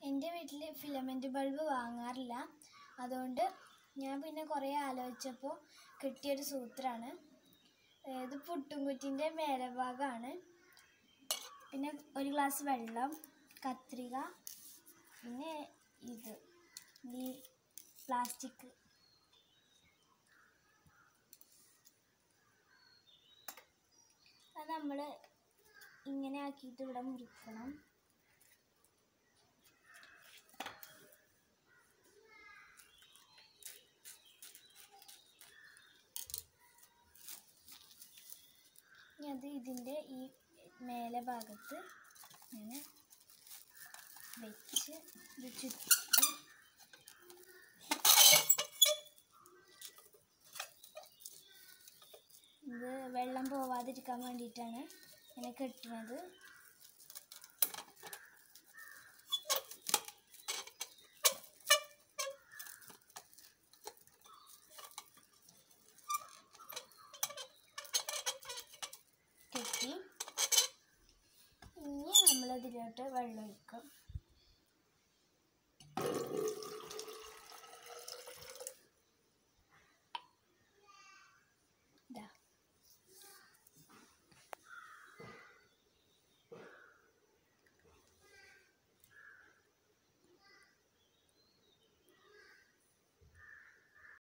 എൻ്റെ വീട്ടിൽ filament bulb വാങ്ങാറില്ല അതുകൊണ്ട് ഞാൻ പിന്നെ കുറേ ആലോചിച്ചപ്പോൾ കിട്ടിയൊരു സൂത്രമാണ് ഇത് പുട്ടുംകുറ്റിൻ്റെ മേലെ ഭാഗമാണ് പിന്നെ ഒരു ഗ്ലാസ് വെള്ളം കത്രിക പിന്നെ ഇത് ഈ പ്ലാസ്റ്റിക് അത് നമ്മൾ ഇങ്ങനെ ആക്കിയിട്ട് ഇവിടെ മുറിക്കണം ഇനി അത് ഇതിൻ്റെ ഈ മേലെ ഭാഗത്ത് ഇങ്ങനെ വെച്ച് ഇത് ചുറ്റും ഇത് വെള്ളം പോവാതിരിക്കാൻ വേണ്ടിയിട്ടാണ് ഇങ്ങനെ കെട്ടുന്നത് കെട്ടി ഇനി നമ്മളതിലോട്ട് വെള്ളം ഒഴിക്കും